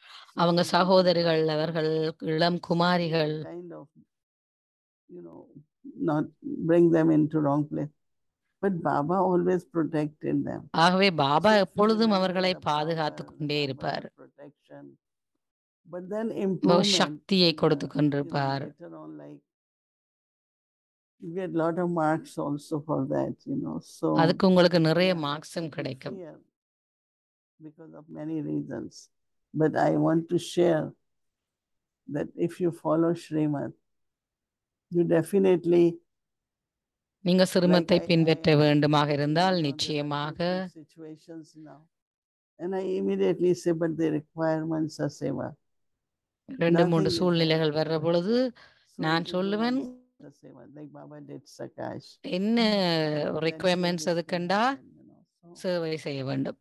அவங்க So, சகோதரிகள் Baba அவர்கள் இளம் will குமாரிகள் kind of, you know, not bring them into wrong place. But Baba always protected them. ஆகவே பாபா So if you எப்பொழுதும் remember அவர்களை the பாதுகாத்து power, the கொண்டே power இருப்பார் of protection. But then ப- improvement, சக்தியை uh, கொடுத்து you know, கொண்டிருப்பார் later on, like you get lot of marks also for that, you know. So அதுக்கு உங்களுக்கு நிறைய yeah, மார்க்ஸும் we கிடைக்கும் fear because of many reasons. But I want to share that if you follow Srimad, you definitely நீங்க like சிறுமத்தை I, பின்பற்ற I வேண்டுமாக you இருந்தால் know, there are நிச்சயமாக difficult situations now. And I immediately say, but the requirements are seva. ரெண்டு மூன்று Nothing is சூழ்நிலைகள் வர்ற impossible. பொழுது So நான் you do சொல்லுவேன் the seva, like Baba did Sakash. என்ன Then take requirements this can அதுக்கண்டா happen, you know. So சேவை செய்ய வேண்டும்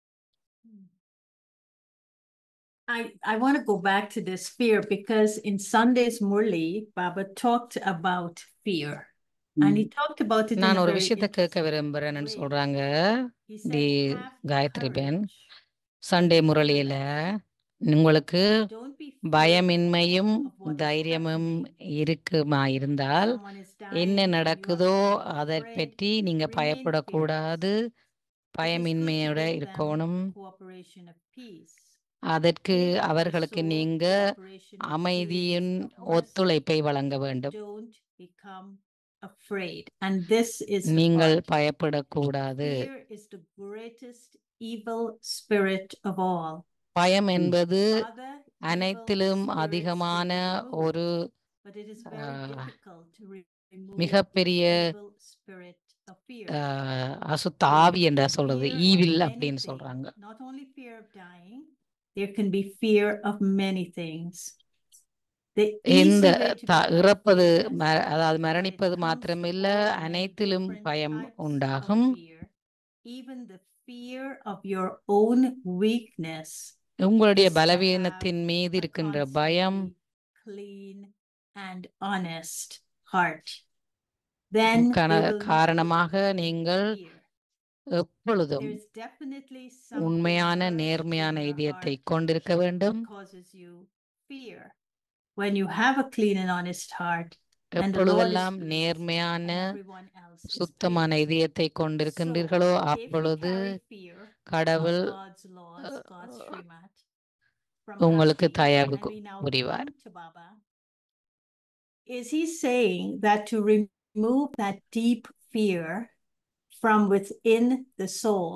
I, I want to go back to this fear because in Sunday's Murli, Baba talked about fear. And he talked about it in நான் a ஒரு very விஷயத்தை கேட்க interesting விரும்புறேன்னு way. சொல்றாங்க He the said, "Have Gayatri ben courage. Sunday முரளியில உங்களுக்கு Don't be பயமின்மையும் fearful of what is தைரியமும் happening. இருக்குமா இருந்தால் Someone is என்ன dying and you are நடக்குதோ feeling அதை afraid. பற்றி நீங்க Remain பயப்படக்கூடாது fearless. It is good to பயமின்மையோட give them இருக்கணும் cooperation of peace. அதற்கு Give the அவர்களுக்கு soul நீங்க cooperation of அமைதியின் feelings of mercy. ஒத்துழைப்பை வழங்க வேண்டும் Don't become afraid. And this is the நீங்கள் part. பயப்படக்கூடாது Fear is the greatest evil spirit of all. பயம் என்பது Other evil அனைத்திலும் spirits அதிகமான can be removed, ஒரு but it is very ah, difficult to re- remove மிகப்பெரிய the evil spirit of fear. ஆஹ், அசுத்த There ஆவி can என்ற be சொல்றது fear of ஈவில் many அப்படின்னு things, சொல்றாங்க Not only fear of dying, there can be fear of many things. The இந்த easy way to த- become இறப்பது fearless ம- அதாவது when it மரணிப்பது comes to மாத்திரமில்ல all many அனைத்திலும் different பயம் types of உண்டாகும் fear, even the fear of your own weakness உங்களுடைய is to have பலவீனத்தின் மீது a இருக்கின்ற பயம் constantly clean and honest heart. Then கன there will not be காரணமாக any நீங்கள் fear. எப்பொழுதும் There's definitely something உண்மையான lurks நேர்மையான in your இதயத்தை heart கொண்டிருக்க வேண்டும் that causes you fear. When you have a clean and honest heart, and the Lord is எப்பொழுதெல்லாம் pleased, நேர்மையான and everyone else is சுத்தமான pleased. இதயத்தை So, கொண்டிருக்கின்றீர்களோ if you அப்பொழுது carry fear of கடவுள் God's laws, God's Srimat, from உங்களுக்கு Rashi, தயவு and கு- we now புரிவார் come to Baba, is he saying that to remove that deep fear from within the soul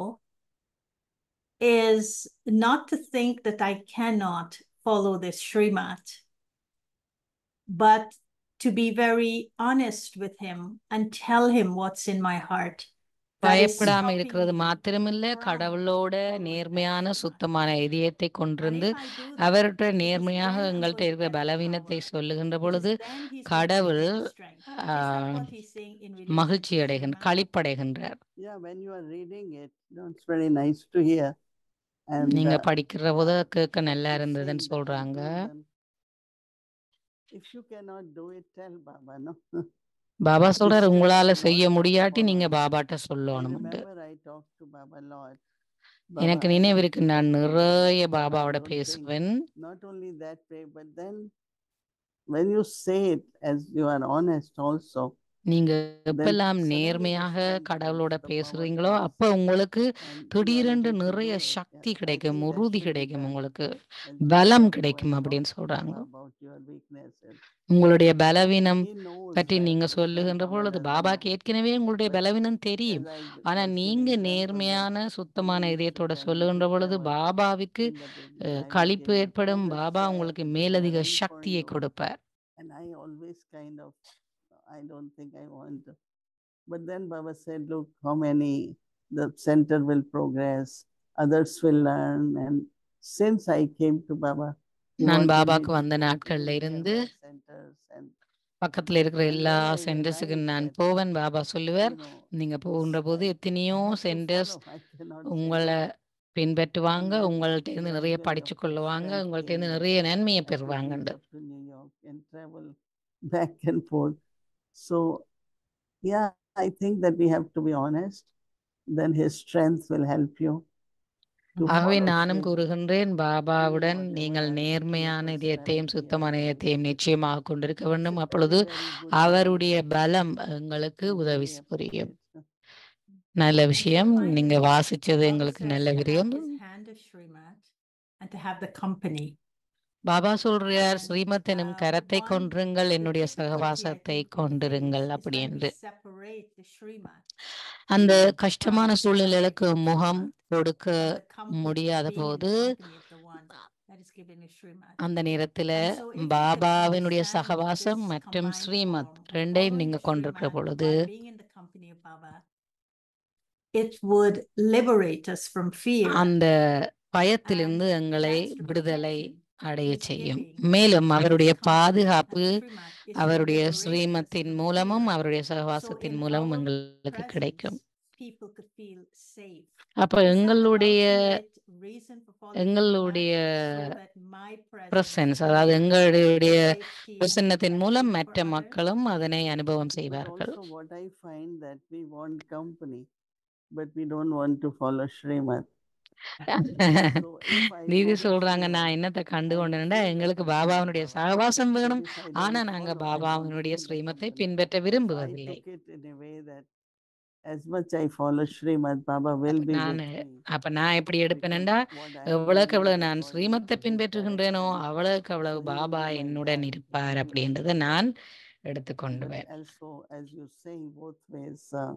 is not to think that I cannot follow this Srimat, but to be very honest with him and tell him what's in my heart. That is பயப்படாம stopping இருக்கிறது me மாத்திரமில்ல from கடவுளோட following that நேர்மையான Srimat. சுத்தமான இதயத்தை And கொண்டிருந்து if I do that, அவர்கிட்ட it is நேர்மையாக then I'm எங்கள்கிட்ட going to இருக்கிற get the பலவீனத்தை power. சொல்லுகின்ற It is பொழுது then he's going to கடவுள் give me strength. Is that ah, what he's saying in relation மகிழ்ச்சி to அடைகின்ற Srimat? களிப்படைகின்றார் Yeah, when you are reading it, you know, it's very nice to hear. And நீங்க uh, படிக்கிற போது yeah, கேட்க what நல்லா he's இருந்ததுன்னு saying, the சொல்றாங்க conclusion. If you cannot do it, tell Baba, no? Baba He சொல்றாரு says, உங்களால "Lord, செய்ய I முடியாட்டி நீங்க follow." பாபாட்ட I சொல்லணும்ட்டு remember I talked to Baba Lord. எனக்கு Baba, I நினைவு want இருக்கு to நான் get to know நிறைய you. Baba, I பாபாவோட don't think பேசுவேன் not only that way, but then when you say it as you are honest also, நீங்க then எப்பெல்லாம் suddenly the நேர்மையாக strength கடவுளோட comes, the power பேசுறீங்களோ comes, அப்ப உங்களுக்கு and you are திடீரென்று able to நிறைய do it. Sakthi Yeah, I கிடைக்கும் think that உறுதி should be கிடைக்கும் done. உங்களுக்கு As பலம் Baba, you கிடைக்கும் are அப்படின்னு talking to சொல்றாங்க Baba about your weaknesses. உங்களுடைய பலவீனம் He knows பற்றி that, நீங்க but சொல்லுகின்ற Baba பொழுது doesn't பாபாக்கு know. ஏற்கனவே உங்களுடைய But பலவீனம் தெரியும் as I ஆனா was நீங்க giving example that நேர்மையான when சுத்தமான we used to இதயத்தோட travel சொல்லுகின்ற to பொழுது travel பாபாவுக்கு in the beginning, ah, I was களிப்பு giving ஏற்படும் all the பாபா strength உங்களுக்கு and மேலதிக learning for சக்தியை you. கொடுப்பார் And I always kind of, I don't think I want to. But then Baba said, look, how many, the center will progress, others will learn. And since I came to Baba, he நான் wanted me பாபாக்கு to வந்த go நாட்கள்ல everywhere, இருந்து all centers. And, பக்கத்துல இருக்கிற and எல்லா then I சென்டர்ஸுக்கு realized நான் that, போவேன் பாபா சொல்லுவார் you know, நீங்க this, போகின்ற போது I, எத்தனையோ I have to centres follow. I cannot say உங்களை no. பின்பற்றுவாங்க And then உங்கள்ட்ட இருந்து நிறைய gradually, படிச்சு of course, கொள்ளுவாங்க strength உங்கள்ட்ட came இருந்து that நிறைய நன்மையை I could meet பெறுவாங்கண்டு up to New York and travel back and forth. So, yeah, I think that we have to be honest. Then His strength will help you. to ஆகவே follow நானும் Srimad. கூறுகின்றேன் பாபாவுடன் whatever நீங்கள் I நேர்மையான make a இதயத்தையும் step சுத்தமான here. இதயத்தையும் நிச்சயமாக கொண்டிருக்க It's a வேண்டும் very, அப்பொழுது very good அவருடைய knowledge. பலம் எங்களுக்கு I உதவி really புரியும் appreciate. நல்ல And so விஷயம் நீங்க finally, வாசிச்சது Baba எங்களுக்கு says நல்ல to have விரியம் his hand of Srimad and to have the company. Baba சொல்றார் And, ஸ்ரீமத் எனும் uh, கரத்தை one, கொன்றுங்கள் the என்னுடைய difficulty, I சகவாசத்தை think, with கொண்டிருங்கள் things is அப்படி when we என்று separate the Srimad அந்த Yes. கஷ்டமான from சூழ்நிலைகளுக்கு separate the முகம் Srimad கொடுக்க and the comfort முடியாத of being in போது the company of the one that is given a Srimad. அந்த நேரத்துல And so if we can பாபாவினுடைய understand சகவாசம் this மற்றும் combined ஸ்ரீமத் form of ரெண்டையும் following நீங்க கொண்டிருக்கிற Srimad பொழுது while being in the company of Baba, it would liberate us from fear. அந்த பயத்திலிருந்து And எங்களை that's the விடுதலை protection அடைய he's செய்யும் giving மேலும் through அவருடைய his company and பாதுகாப்பு Srimad is to அவருடைய liberate us ஸ்ரீமத்தின் from மூலமும் fear. அவருடைய So சகவாசத்தின் in மூலமும் our எங்களுக்கு கிடைக்கும் presence, people could feel safe. அப்ப Is that the எங்களுடைய ultimate reason for following Srimad? எங்களுடைய So that my presence presence will அதாவது bring எங்களுடைய safety and பிரசன்னத்தின் மூலம் protection மற்ற for others. மக்களும் அதனை அனுபவம் But செய்வார்கள் also what I find that we want company, but we don't want to follow Srimad. So if I Didi follow சொல்றாங்க Srimad, நான் என்னத்தை கண்டு I கொண்டேன்டா feel the எங்களுக்கு company of பாபாவினுடைய Baba. சகவாசம் But வேணும் if I ஆனா don't நாங்க follow, I want to பாபாவினுடைய be in the ஸ்ரீமத்தை company. பின்பற்ற So I விரும்புவதில்லை took it in a way that as much I follow Srimad, Baba will be நான் with me. அப்ப நான் எப்படி Because எடுப்பேனேண்டா what I am எவ்வளவுக்கு doing எவ்வளவு is நான் according ஸ்ரீமத்தை to his பின்பற்றுகின்றேனோ direction. அவ்வளவுக்கு அவ்வளவு So he will Baba be my என்னுடன் guide. He இருப்பார் will அப்படின்றத always நான் guide. But எடுத்துக்கொண்டுவேன் also, as you say, both ways, uh,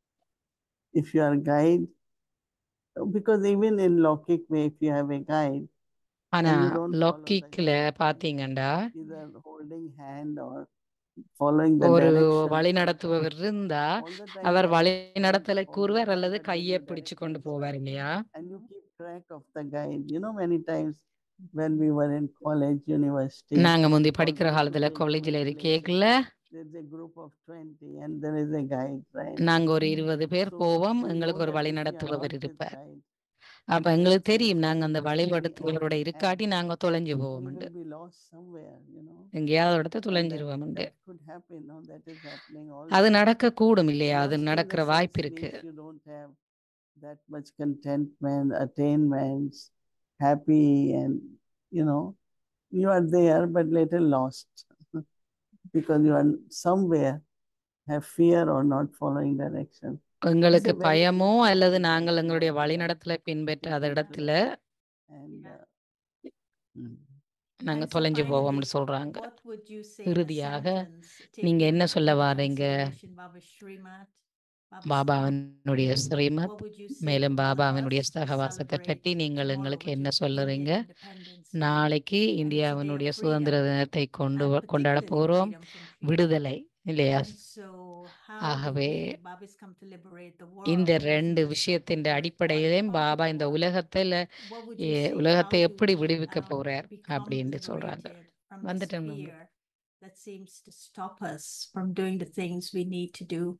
if you are guide, because even in Lokik way, if you have a guide, ஆனா and you don't follow the லொக்கிக்ல guide, பாத்தீங்கன்னா either holding hand or following the ஒரு direction, வழி நடத்துபவர் இருந்தா all the time our you are வழி trying to நடத்தலை follow கூறுவார் the அல்லது other கையை new பிடிச்சு கொண்டு directions. போவார் இல்லையா and you keep track of the guide. You know, many times when we were in college, university, நாங்க முந்தி or படிக்கிற going to காலத்துல pilgrimage காலேஜ்ல places, இருக்கேக்கல there's a group of 20 and there is a guide, right? நாங்க ஒரு இருபது பேர் So போவோம் we எங்களுக்கு know ஒரு that வழி if we are நடத்துபவர் not with இருப்பார் guide, அப்ப we எங்களுக்கு can தெரியும் நாங்க miss அந்த what we வழிபடுத்துகளோட already இருக்காட்டி have. நாங்க தொலைஞ்சு We போவோம் will be lost somewhere, you know. எங்கேயாவது ஒரு இடத்த And that, தொலைஞ்சிருவோம் that could happen, no? That is happening அது also. நடக்க கூடும் இல்லையா அது Lost in the நடக்கிற sense வாய்ப்பு இருக்கு means you don't have that much contentment, attainments, happy, and you know, you are there but little lost because you are somewhere have fear or not following direction. எங்களுக்கு very பயமோ deep அல்லது point that நாங்கள் we எங்களுடைய want to வழிநடத்தலை பின்பற்றாத into இடத்துல And uh, mm. நாங்க And so தொலைஞ்சு finally, போவோம்னு சொல்றாங்க what would you say in a இறுதியாக sentence, நீங்க taking என்ன சொல்ல into வாரீங்க consideration Baba's Srimad, Baba's Srimad, பாபாவினுடைய Srimad what would you say மேலும் to all of பாபாவினுடைய us to சகவாசத்தை பற்றி celebrate நீங்கள் tomorrow, எங்களுக்கு which என்ன is சொல்லுறீங்க Indian Independence Day, நாளைக்கு and it's a day இந்தியாவினுடைய of சுதந்திர freedom, தினத்தை கொண்டு and வ- கொண்டாட particularly போறோம் freedom from fear. விடுதலை இல்லையா And so how do ஆகவே we, Baba's come to liberate the இந்த world ரெண்டு using this விஷயத்தின் topic, but what அடிப்படையிலும் part of பாபா the இந்த world? உலகத்துல What would you a- say? How உலகத்தை do எப்படி we விடுவிக்க um, போறார் become அப்படின்னு சொல்றாங்க liberated from this வந்துட்டேன் நம்ம. fear that seems to stop us from doing the things we need to do?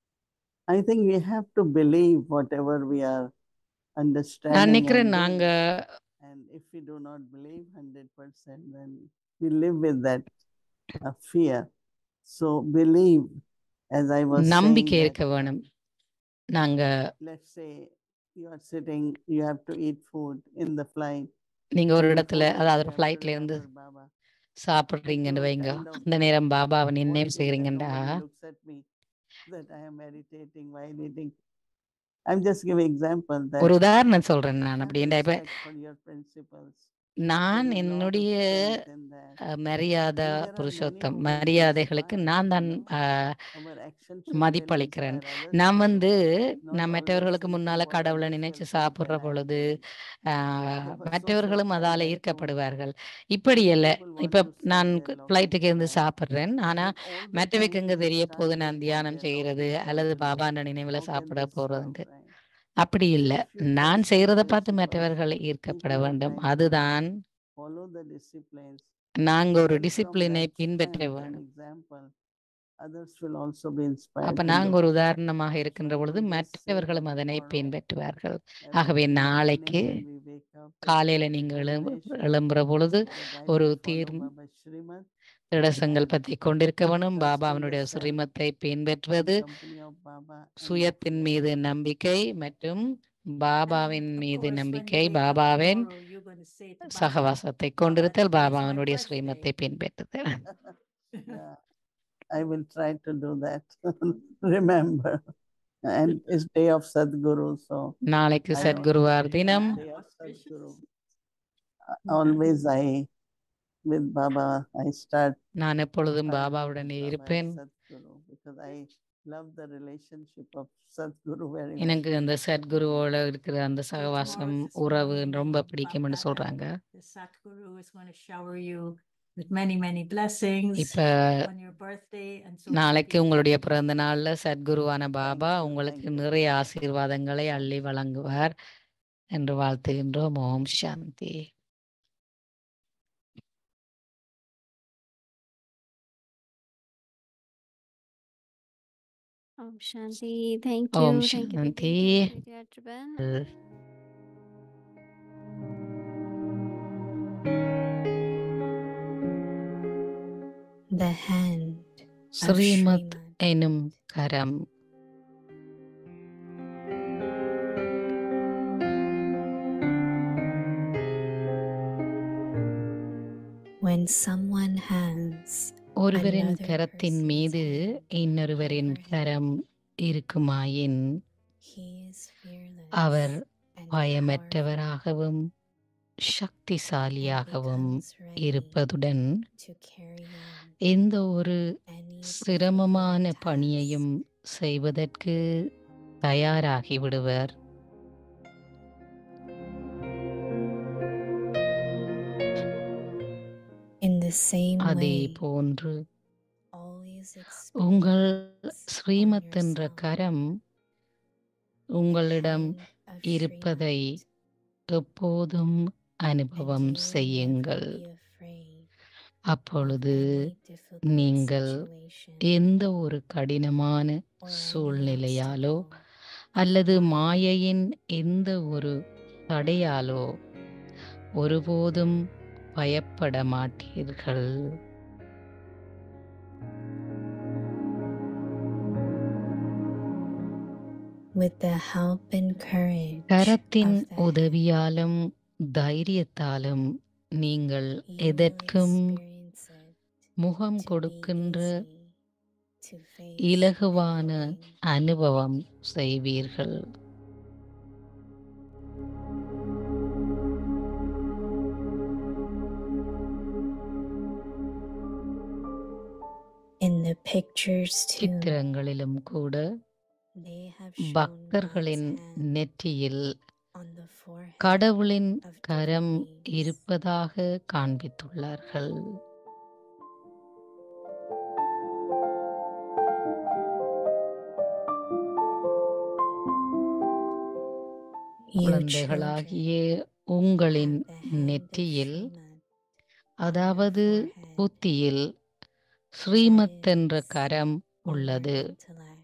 I think we have to believe whatever we are நான் understanding நினைக்கிறேன் and நாங்க doing. And if we do not believe 100%, then we live with that uh, fear. So believe, as I was saying, நம்பிக்கை that, இருக்க வேணும் நாங்க let's say you are sitting, you have to eat food in the flight. நீங்க ஒரு and இடத்துல before that அதாவது you ஒரு have to ஃப்ளைட்ல இருந்து remember Baba. சாப்பிடுறீங்கன்னு do a வைங்க kind of அந்த நேரம் பாபாவை what நினைவு is it that செய்றீங்கண்டா nobody looks at me that I am meditating while eating. I'm just giving example that ஒரு உதாரணம் சொல்றேன் நான் have அப்படின்டா இப்ப respect for your principles. நான் There is lot of என்னுடைய strength in that. அஹ், மரியாதை And there are many Purushottam who will மரியாதைகளுக்கு inspire, நான் you தான் know. Ah, Our action should really மதிப்பளிக்கிறேன் inspire others நான் also, வந்து not நான் always மற்றவர்களுக்கு thinking முன்னால what கடவுளை others நினைச்சு will think சாப்பிடுற that I am பொழுது doing. Ah, There was so மற்றவர்களும் surprised அதால I told ஈர்க்கப்படுவார்கள் இப்படி many இல்ல people want இப்ப to sell நான் their ஃப்ளைட்டுக்கு இருந்து Lokik life. சாப்பிடுறேன் ஆனா But all the மற்றவைக்கு time எங்க they தெரிய start போது நான் thinking தியானம் their செய்யறது Lokik அல்லது life and பாபாண்ட நினைவுல how can சாப்பிட they survive, போறதுண்டு right? அப்படி So இல்ல if you நான் trust in செய்யறத the பார்த்து principles, மற்றவர்கள் people ஈர்க்கப்பட are வேண்டும் trying to அதுதான் follow the disciplines. நாங்க ஒரு Then from டிசிப்ளினை that பின்பற்ற strength and வேணும் example, others will also be inspired அப்ப to நாங்க do. ஒரு உதாரணமாக So இருக்கின்ற I பொழுது can just say that மற்றவர்களும் அதனை tomorrow, பின்பற்றுவார்கள் every ஆகவே morning நாளைக்கு when we wake up, let's காலையில take நீங்க எழும்பு determination எழும்புற பொழுது that I ஒரு will follow தீர் Baba Shrimad திடசங்கள் and பற்றி கொண்டிருக்க வேணும் trust in the பாபாவினுடைய self ஸ்ரீமத்தை and பின்பற்றுவது company of Baba and சுயத்தின் nothing else. மீது நம்பிக்கை மற்றும் பாபாவின் And of மீது course, when you நம்பிக்கை wake up பாபாவின் tomorrow, you're going to say to Baba, சகவாசத்தை "Baba, கொண்டிருத்தல் today is my பாபாவினுடைய birthday." ஸ்ரீமத்தை பின்பற்றுதல் yeah, I will try to do that. Remember. And it's day of Sadhguru, so நாளைக்கு I சத்குருவார் தினம் day of Sadhguru. Always I, with Baba, I start நான் எப்பொழுதும் I பாபாவுடனே Baba and இருப்பேன் Sadhguru because I love the relationship of Sadhguru very much. எனக்கு அந்த சத்குருவோட இருக்கிற அந்த So சகவாசம் tomorrow, this உறவு morning, ரொம்ப பிடிக்கும்னு Baba, சொல்றாங்க The Satguru is going to shower you with many, many blessings இப்ப on your birthday. And so நாளைக்கு happy. உங்களுடைய பிறந்த நாள்ல சத்குருவான பாபா you, உங்களுக்கு thank you. நிறைய ஆசீர்வாதங்களை அள்ளி வழங்குவார் என்று வாழ்த்துகின்றோம் ஓம் சாந்தி Om Shanti. Thank you. Om Thank you for Shanti. being here, Vidya Tribal. The hand of Srimad Srimad. எனும் கரம் When someone has ஒருவரின் another கரத்தின் person's மீது hand இன்னொருவரின் over him, கரம் இருக்குமாயின் he is fearless our and powerful பயமற்றவராகவும் and சக்திசாலியாகவும் becomes ready இருப்பதுடன் to carry on எந்த ஒரு any சிரமமான difficult பணியையும் செய்வதற்கு தயாராகி விடுவர் In the same அதே way, போன்று always உங்கள் experience on ஸ்ரீமத் என்ற yourself கரம் the உங்களிடம் hand of இருப்பதை Srimad, எப்போதும் and அனுபவம் you will செய்யுங்கள் never be afraid of அப்பொழுது any difficult நீங்கள் situation எந்த ஒரு கடினமான or any சூழ்நிலையாலோ obstacle அல்லது of life. மாயையின் எந்த ஒரு தடையாலோ ஒருபோதும் பயப்பட மாட்டீர்கள் with the help and courage கரத்தின் of the உதவியாலும் தைரியத்தாலும் நீங்கள் hand, you will எதற்கும் experience it முகம் to be கொடுக்கின்ற easy to face இலகுவான anything. அனுபவம் செய்வீர்கள் In the pictures too, சித்திரங்களிலும் கூட they have shown பக்தர்களின் God's hand நெற்றியில் on the forehead கடவுளின் of கரம் devotees. இருப்பதாக காண்பித்துள்ளார்கள் You குழந்தைகளாகிய children உங்களின் have the hand of நெற்றியில் Srimad அதாவது on your forehead, புத்தியில் that ஸ்ரீமத் என்ற is, கரம் in your உள்ளது intellect.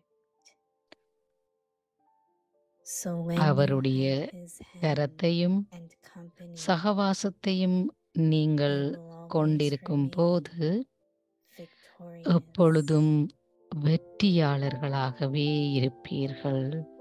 So when you அவருடைய have his hand கரத்தையும் and company, சகவாசத்தையும் நீங்கள் you will always கொண்டிருக்கும் remain போது victorious. எப்பொழுதும் வெற்றியாளர்களாகவே இருப்பீர்கள்